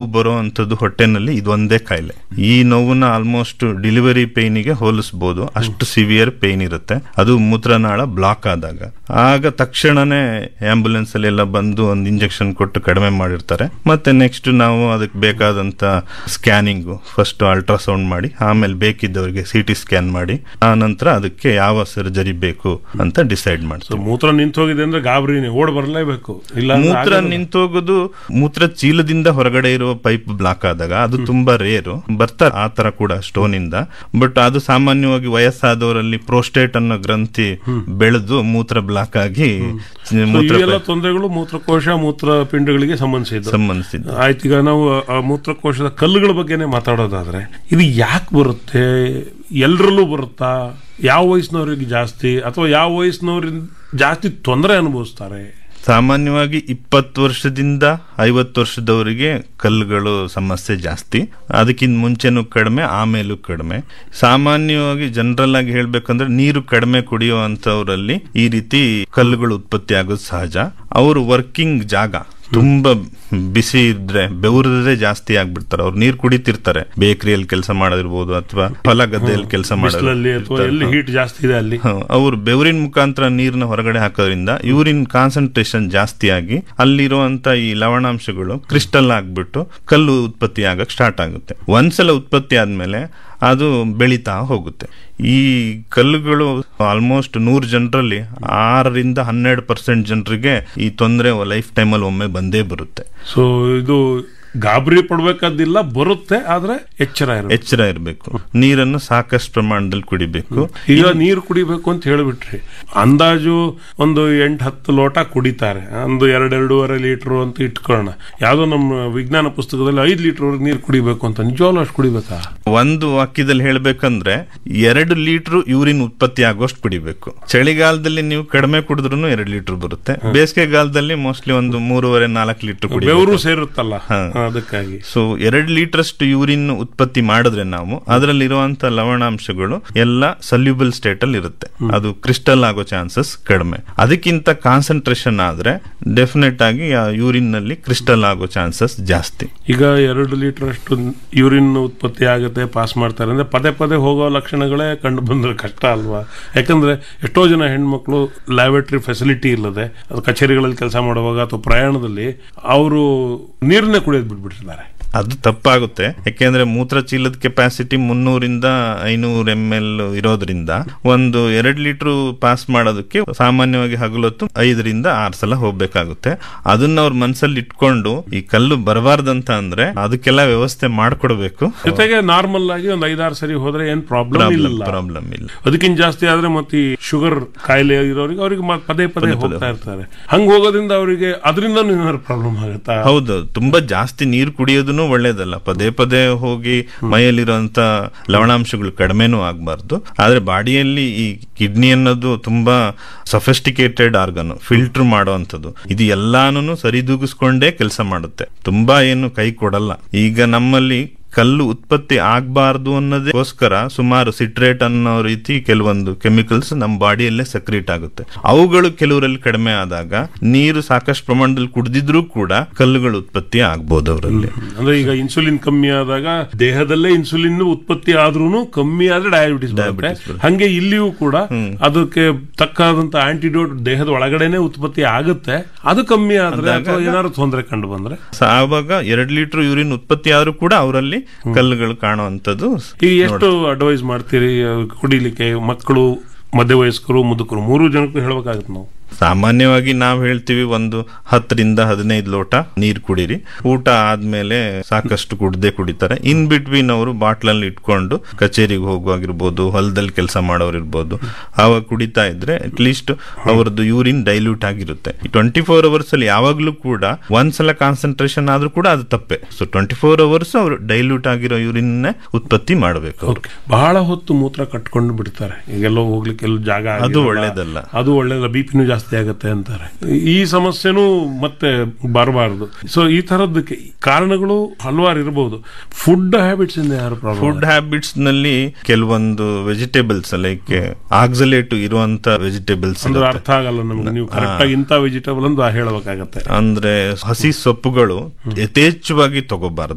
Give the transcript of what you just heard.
ಬರುವಂತದ್ದು ಹೊಟ್ಟೆನಲ್ಲಿ ಇದೊಂದೇ ಕಾಯಿಲೆ ಈ ನೋವನ್ನ ಆಲ್ಮೋಸ್ಟ್ ಡೆಲಿವರಿ ಪೇನಿಗೆ ಹೋಲಿಸಬಹುದು ಅಷ್ಟು ಸಿವಿಯರ್ ಪೇನ್ ಇರುತ್ತೆ ಅದು ಮೂತ್ರನಾಳ ಬ್ಲಾಕ್ ಆದಾಗ ಆಗ ತಕ್ಷಣನೇ ಆಂಬುಲೆನ್ಸ್ ಅಲ್ಲಿ ಎಲ್ಲ ಬಂದು ಒಂದು ಇಂಜೆಕ್ಷನ್ ಕೊಟ್ಟು ಕಡಿಮೆ ಮಾಡಿರ್ತಾರೆ ಮತ್ತೆ ನೆಕ್ಸ್ಟ್ ನಾವು ಅದಕ್ಕೆ ಬೇಕಾದಂತ ಸ್ಕ್ಯಾನಿಂಗ್ ಫಸ್ಟ್ ಅಲ್ಟ್ರಾಸೌಂಡ್ ಮಾಡಿ ಆಮೇಲೆ ಬೇಕಿದ್ದವರಿಗೆ ಸಿ ಟಿ ಸ್ಕ್ಯಾನ್ ಮಾಡಿ ಆ ನಂತರ ಅದಕ್ಕೆ ಯಾವ ಸರ್ಜರಿ ಬೇಕು ಅಂತ ಡಿಸೈಡ್ ಸೊ ಮಾಡ್ತೀವಿ ಮೂತ್ರ ನಿಂತು ಹೋಗಿದೆ ಅಂದ್ರೆ ಗಾಬರಿನೇ ಓಡ್ ಬರಲೇಬೇಕು ಇಲ್ಲ ಅಂದ್ರೆ ಮೂತ್ರ ಆಗಲ್ಲ. ನಿಂತೋಗೋದು ಮೂತ್ರ ಚೀಲದಿಂದ ಹೊರಗಡೆ ಇರುವ ಪೈಪ್ ಬ್ಲಾಕ್ ಆದಾಗ ಅದು ತುಂಬಾ ರೇರು ಬರ್ತಾರೆ ಆ ತರ ಕೂಡ ಸ್ಟೋನ್ ಇಂದ ಬಟ್ ಅದು ಸಾಮಾನ್ಯವಾಗಿ ವಯಸ್ಸಾದವರಲ್ಲಿ ಪ್ರೋಸ್ಟೇಟ್ ಅನ್ನೋ ಗ್ರಂಥಿ ಬೆಳೆದು ಮೂತ್ರ ಬ್ಲಾಕ್ ಆಗಿ So ಮೂತ್ರ ಇವೆಲ್ಲ ತೊಂದರೆಗಳು ಮೂತ್ರಕೋಶ ಮೂತ್ರಪಿಂಡಗಳಿಗೆ ಸಂಬಂಧಿಸಿದ್ದು ಸಂಬಂಧಿಸಿದ್ದು ಆಯ್ತು ಈಗ ನಾವು ಆ ಮೂತ್ರಕೋಶದ ಕಲ್ಲುಗಳ ಬಗ್ಗೆನೇ ಮಾತಾಡೋದಾದ್ರೆ ಇದು ಯಾಕೆ ಬರುತ್ತೆ ಎಲ್ಲರಲ್ಲೂ ಬರುತ್ತಾ ಯಾವ ವಯಸ್ಸಿನವ್ರಿಗೆ ಜಾಸ್ತಿ ಅಥವಾ ಯಾವ ವಯಸ್ಸಿನವ್ರಿಂದ ಜಾಸ್ತಿ ತೊಂದರೆ ಅನುಭವಿಸ್ತಾರೆ ಸಾಮಾನ್ಯವಾಗಿ ಇಪ್ಪತ್ತು ವರ್ಷದಿಂದ ಐವತ್ತು ವರ್ಷದವರಿಗೆ ಕಲ್ಲುಗಳು ಸಮಸ್ಯೆ ಜಾಸ್ತಿ ಅದಕ್ಕಿಂತ ಮುಂಚೆನೂ ಕಡಿಮೆ ಆಮೇಲೂ ಕಡಿಮೆ ಸಾಮಾನ್ಯವಾಗಿ ಜನರಲ್ ಆಗಿ ಹೇಳ್ಬೇಕಂದ್ರೆ ನೀರು ಕಡಿಮೆ ಕುಡಿಯುವಂತವರಲ್ಲಿ ಈ ರೀತಿ ಕಲ್ಲುಗಳು ಉತ್ಪತ್ತಿ ಆಗೋದು ಸಹಜ ಅವರು ವರ್ಕಿಂಗ್ ಜಾಗ ತುಂಬಾ ಬಿಸಿ ಇದ್ರೆ ಬೆವರದೇ ಜಾಸ್ತಿ ಆಗ್ಬಿಡ್ತಾರೆ ಅವ್ರು ನೀರು ಕುಡಿತಿರ್ತಾರೆ ಬೇಕರಿಯಲ್ಲಿ ಕೆಲಸ ಮಾಡೋದಿರ್ಬೋದು ಅಥವಾ ಹೊಲ ಗದ್ದೆಯಲ್ಲಿ ಕೆಲಸ ಬಿಸಿಲಲ್ಲಿ ಅಥವಾ ಎಲ್ಲಿ ಹೀಟ್ ಜಾಸ್ತಿ ಇದೆ ಅಲ್ಲಿ ಅವರು ಬೆವರಿನ ಮುಖಾಂತರ ನೀರನ್ನ ಹೊರಗಡೆ ಹಾಕೋದ್ರಿಂದ ಯೂರಿನ್ ಕಾನ್ಸಂಟ್ರೇಷನ್ ಜಾಸ್ತಿ ಆಗಿ ಅಲ್ಲಿರುವಂತ ಈ ಲವಣಾಂಶಗಳು ಕ್ರಿಸ್ಟಲ್ ಆಗ್ಬಿಟ್ಟು ಕಲ್ಲು ಉತ್ಪತ್ತಿ ಆಗಕ್ ಸ್ಟಾರ್ಟ್ ಆಗುತ್ತೆ ಒಂದ್ಸಲ ಉತ್ಪತ್ತಿ ಆದ್ಮೇಲೆ ಅದು ಬೆಳೀತಾ ಹೋಗುತ್ತೆ ಈ ಕಲ್ಲುಗಳು ಆಲ್ಮೋಸ್ಟ್ ನೂರು ಜನರಲ್ಲಿ ಆರರಿಂದ ಹನ್ನೆರಡು ಪರ್ಸೆಂಟ್ ಜನರಿಗೆ ಈ ತೊಂದರೆ ಲೈಫ್ ಟೈಮಲ್ಲಿ ಒಮ್ಮೆ ಬಂದೇ ಬರುತ್ತೆ ಸೊ ಇದು ಗಾಬರಿ ಪಡ್ಬೇಕಾದಿಲ್ಲ ಬರುತ್ತೆ ಆದ್ರೆ ಎಚ್ಚರ ಇರಬೇಕು ಎಚ್ಚರ ಇರಬೇಕು ನೀರನ್ನು ಸಾಕಷ್ಟು ಪ್ರಮಾಣದಲ್ಲಿ ಕುಡಿಬೇಕು ಈಗ ನೀರು ಕುಡಿಬೇಕು ಅಂತ ಹೇಳಿಬಿಟ್ರಿ ಅಂದಾಜು ಒಂದು ಎಂಟು ಹತ್ತು ಲೋಟ ಕುಡಿತಾರೆ ಒಂದು ಎರಡೆರಡೂವರೆ ಲೀಟರ್ ಅಂತ ಇಟ್ಕೊಳ್ಳೋಣ ಯಾವ್ದೋ ನಮ್ಮ ವಿಜ್ಞಾನ ಪುಸ್ತಕದಲ್ಲಿ ಐದು ಲೀಟರ್ ನೀರು ಕುಡಿಬೇಕು ಅಂತ ನಿಜವಾಗ್ಲೂ ಅಷ್ಟು ಕುಡಿಬೇಕಾ ಒಂದು ವಾಕ್ಯದಲ್ಲಿ ಹೇಳ್ಬೇಕಂದ್ರೆ ಎರಡು ಲೀಟರ್ ಯೂರಿನ್ ಉತ್ಪತ್ತಿ ಆಗೋಷ್ಟು ಕುಡಿಬೇಕು ಚಳಿಗಾಲದಲ್ಲಿ ನೀವು ಕಡಿಮೆ ಕುಡಿದ್ರು ಎರಡು ಲೀಟರ್ ಬರುತ್ತೆ ಬೇಸಿಗೆಗಾಲದಲ್ಲಿ ಮೋಸ್ಟ್ಲಿ ಒಂದು ಮೂರುವರೆ ನಾಲ್ಕು ಲೀಟರ್ ಕುಡಿ ಬೆವರು ಸೇರುತ್ತಲ್ಲ ಹಾ. ಅದಕ್ಕಾಗಿ ಸೊ ಎರಡು ಲೀಟರ್ ಅಷ್ಟು ಯೂರಿನ್ ಉತ್ಪತ್ತಿ ಮಾಡಿದ್ರೆ ನಾವು ಅದರಲ್ಲಿರುವಂತ ಲವಣಾಂಶಗಳು ಎಲ್ಲ ಸಲ್ಯೂಬಲ್ ಸ್ಟೇಟ್ ಅಲ್ಲಿ ಇರುತ್ತೆ ಅದು ಕ್ರಿಸ್ಟಲ್ ಆಗೋ ಚಾನ್ಸಸ್ ಕಡಿಮೆ ಅದಕ್ಕಿಂತ ಕಾನ್ಸಂಟ್ರೇಷನ್ ಆದ್ರೆ ಡೆಫಿನೆಟ್ ಆಗಿ ಆ ಯೂರಿನ್ ನಲ್ಲಿ ಕ್ರಿಸ್ಟಲ್ ಆಗೋ ಚಾನ್ಸಸ್ ಜಾಸ್ತಿ ಈಗ ಎರಡು ಲೀಟರ್ ಅಷ್ಟು ಯೂರಿನ್ ಉತ್ಪತ್ತಿ ಆಗುತ್ತೆ ಪಾಸ್ ಮಾಡ್ತಾರೆ ಅಂದ್ರೆ ಪದೇ ಪದೇ ಹೋಗೋ ಲಕ್ಷಣಗಳೇ ಕಂಡು ಬಂದ್ರೆ ಕಷ್ಟ ಅಲ್ವಾ ಯಾಕಂದ್ರೆ ಎಷ್ಟೋ ಜನ ಹೆಣ್ಮಕ್ಳು ಲ್ಯಾಬರೇಟರಿ ಫೆಸಿಲಿಟಿ ಇಲ್ಲದೆ ಅದು ಕಚೇರಿಗಳಲ್ಲಿ ಕೆಲಸ ಮಾಡುವಾಗ ಅಥವಾ ಪ್ರಯಾಣದಲ್ಲಿ ಅವರು ನೀರನ್ನೇ ಕುಡಿಯೋದು ಬಿಟ್ಬಿಟ್ಟಿರ್ತಾರೆ ಅದು ತಪ್ಪಾಗುತ್ತೆ ಯಾಕೆಂದ್ರೆ ಮೂತ್ರ ಚೀಲದ ಕೆಪಾಸಿಟಿ ಮುನ್ನೂರಿಂದ ಐನೂರು ಎಂ ಎಲ್ ಇರೋದ್ರಿಂದ ಒಂದು ಎರಡ್ ಲೀಟರ್ ಪಾಸ್ ಮಾಡೋದಕ್ಕೆ ಸಾಮಾನ್ಯವಾಗಿ ಹಗಲೊತ್ತು ಐದರಿಂದ ಆರು ಸಲ ಹೋಗ್ಬೇಕಾಗುತ್ತೆ ಅದನ್ನ ಅವ್ರ ಮನ್ಸಲ್ಲಿ ಇಟ್ಕೊಂಡು ಈ ಕಲ್ಲು ಬರಬಾರ್ದಂತ ಅಂದ್ರೆ ಅದಕ್ಕೆಲ್ಲ ವ್ಯವಸ್ಥೆ ಮಾಡ್ಕೊಡ್ಬೇಕು ಜೊತೆಗೆ ನಾರ್ಮಲ್ ಆಗಿ ಒಂದು ಐದಾರು ಸರಿ ಹೋದ್ರೆ ಏನ್ ಪ್ರಾಬ್ಲಮ್ ಪ್ರಾಬ್ಲಮ್ ಇಲ್ಲ ಪ್ರಾಬ್ಲಮ್ ಇಲ್ಲ ಅದಕ್ಕಿಂತ ಜಾಸ್ತಿ ಆದ್ರೆ ಮತ್ತೆ ಈ ಶುಗರ್ ಕಾಯಿಲೆ ಇರೋರಿಗೆ ಅವ್ರಿಗೆ ಮತ್ತೆ ಪದೇ ಪದೇ ಹೋಗ್ತಾ ಇರ್ತಾರೆ ಹಂಗ ಹೋಗೋದ್ರಿಂದ ಅವರಿಗೆ ಅದರಿಂದ ಏನಾದ್ರು ಪ್ರಾಬ್ಲಮ್ ಆಗುತ್ತಾ ಹೌದು ತುಂಬಾ ಜಾಸ್ತಿ ನೀರು ಕುಡಿಯೋದನ್ನು ಒಳ್ಳೇದಲ್ಲ ಪದೇ ಪದೇ ಹೋಗಿ ಮೈಯಲ್ಲಿರುವಂತ ಲವಣಾಂಶಗಳು ಕಡಿಮೆನೂ ಆಗಬಾರ್ದು ಆದ್ರೆ ಬಾಡಿಯಲ್ಲಿ ಈ ಕಿಡ್ನಿ ಅನ್ನೋದು ತುಂಬಾ ಸಫಿಸ್ಟಿಕೇಟೆಡ್ ಆರ್ಗನ್ ಫಿಲ್ಟರ್ ಮಾಡುವಂಥದ್ದು ಇದು ಎಲ್ಲಾನು ಸರಿದೂಗಿಸ್ಕೊಂಡೇ ಕೆಲಸ ಮಾಡುತ್ತೆ ತುಂಬಾ ಏನು ಕೈ ಕೊಡಲ್ಲ ಈಗ ನಮ್ಮಲ್ಲಿ ಕಲ್ಲು ಉತ್ಪತ್ತಿ ಆಗಬಾರ್ದು ಅನ್ನೋದಕ್ಕೋಸ್ಕರ ಸುಮಾರು ಸಿಟ್ರೇಟ್ ಅನ್ನೋ ರೀತಿ ಕೆಲವೊಂದು ಕೆಮಿಕಲ್ಸ್ ನಮ್ಮ ಬಾಡಿಯಲ್ಲೇ ಸಕ್ರಿಯೇಟ್ ಆಗುತ್ತೆ ಅವುಗಳು ಕೆಲವರಲ್ಲಿ ಕಡಿಮೆ ಆದಾಗ ನೀರು ಸಾಕಷ್ಟು ಪ್ರಮಾಣದಲ್ಲಿ ಕುಡಿದಿದ್ರೂ ಕೂಡ ಕಲ್ಲುಗಳು ಉತ್ಪತ್ತಿ ಆಗ್ಬೋದು ಅವರಲ್ಲಿ ಅಂದ್ರೆ ಈಗ ಇನ್ಸುಲಿನ್ ಕಮ್ಮಿ ಆದಾಗ ದೇಹದಲ್ಲೇ ಇನ್ಸುಲಿನ್ ಉತ್ಪತ್ತಿ ಆದ್ರೂ ಕಮ್ಮಿ ಆದ್ರೆ ಡಯಾಬಿಟಿಸ್ ಬರುತ್ತೆ Diabetes ಬರುತ್ತೆ. ಹಂಗೆ ಇಲ್ಲಿಯೂ ಕೂಡ ಅದಕ್ಕೆ ತಕ್ಕಾದಂತ ಆಂಟಿಡೋಟ್ ದೇಹದ ಒಳಗಡೆನೆ ಉತ್ಪತ್ತಿ ಆಗುತ್ತೆ ಅದು ಕಮ್ಮಿ ಆದ್ರೆ ಅಥವಾ ಏನಾದ್ರು ತೊಂದರೆ ಕಂಡು ಬಂದ್ರೆ ಸೊ ಆವಾಗ ಎರಡ್ ಲೀಟರ್ ಯೂರಿನ್ ಉತ್ಪತ್ತಿ ಆದ್ರೂ ಕೂಡ ಅವರಲ್ಲಿ ಕಲ್ಲುಗಳು ಕಾಣುವಂಥದ್ದು ಈಗ ಎಷ್ಟು ಅಡ್ವೈಸ್ ಮಾಡ್ತೀರಿ ಅಹ್, ಕುಡಿಲಿಕ್ಕೆ ಮಕ್ಕಳು ಮಧ್ಯವಯಸ್ಕರು ಮುದುಕರು ಮೂರು ಜನಕ್ಕೂ ಹೇಳ್ಬೇಕಾಗತ್ತೆ ನಾವು ಸಾಮಾನ್ಯವಾಗಿ ನಾವು ಹೇಳ್ತೀವಿ ಒಂದು ಹತ್ತರಿಂದ ಹದಿನೈದು ಲೋಟ ನೀರು ಕುಡೀರಿ ಊಟ ಆದ್ಮೇಲೆ ಸಾಕಷ್ಟು ಕುಡ್ದೆ ಕುಡಿತಾರೆ ಇನ್ ಬಿಟ್ವೀನ್ ಅವರು ಬಾಟ್ಲಲ್ಲಿ ಇಟ್ಕೊಂಡು ಕಚೇರಿಗೆ ಹೋಗುವಾಗಿರ್ಬೋದು ಹೊಲದಲ್ಲಿ ಕೆಲಸ ಮಾಡೋರು ಇರ್ಬೋದು ಅವಾಗ ಕುಡಿತಾ ಇದ್ರೆ ಅಟ್ ಲೀಸ್ಟ್ ಅವರದ್ದು ಯೂರಿನ್ ಡೈಲ್ಯೂಟ್ ಆಗಿರುತ್ತೆ ಟ್ವೆಂಟಿ ಫೋರ್ ಅವರ್ಸ್ ಅಲ್ಲಿ ಯಾವಾಗ್ಲೂ ಕೂಡ ಒಂದ್ಸಲ ಕಾನ್ಸಂಟ್ರೇಷನ್ ಆದ್ರೂ ಕೂಡ ಅದು ತಪ್ಪೆ ಸೊ ಟ್ವೆಂಟಿ ಫೋರ್ ಅವರ್ಸ್ ಅವರು ಡೈಲ್ಯೂಟ್ ಆಗಿರೋ ಯೂರಿನ್ ಉತ್ಪತ್ತಿ ಮಾಡಬೇಕು ಅವರು ಓಕೆ ಬಹಳ ಹೊತ್ತು ಮೂತ್ರ ಕಟ್ಕೊಂಡು ಬಿಡ್ತಾರೆ ಈಗೆಲ್ಲೋ ಹೋಗ್ಲಿಕ್ಕೆ ಎಲ್ಲೂ ಜಾಗ ಅದು ಆಗಿರಲ್ಲ. ಒಳ್ಳೇದಲ್ಲ. ಅದು ಒಳ್ಳೇದಲ್ಲ ಬಿಪಿನೂ ಜಾಸ್ತಿ ಆಗುತ್ತೆ ಅಂತಾರೆ ಈ ಸಮಸ್ಯೆನೂ ಮತ್ತೆ ಬರಬಾರದು ಸೊ ಈ ತರದಕ್ಕೆ ಕಾರಣಗಳು ಹಲವಾರು ಇರಬಹುದು ಫುಡ್ ಹ್ಯಾಬಿಟ್ಸ್ ಇಂದ ಯಾರು ಪ್ರಾಬ್ಲಮ್ ಫುಡ್ ಹ್ಯಾಬಿಟ್ಸ್ ನಲ್ಲಿ ಕೆಲವೊಂದು ವೆಜಿಟೇಬಲ್ಸ್ ಲೈಕ್ ಆಕ್ಸಲೇಟ್ ಇರುವಂತ ವೆಜಿಟೇಬಲ್ಸ್ ಅಂದ್ರೆ ಅರ್ಥ ಆಗಲ್ಲ ನಮ್ಗೆ ನೀವು ಕರೆಕ್ಟ್ ಆಗಿ ಇಂಥ ವೆಜಿಟೇಬಲ್ ಅಂತ ಹೇಳಬೇಕಾಗತ್ತೆ ಅಂದ್ರೆ ಹಸಿ ಸೊಪ್ಪುಗಳು ಯಥೇಚ್ಛವಾಗಿ ತಗೋಬಾರದು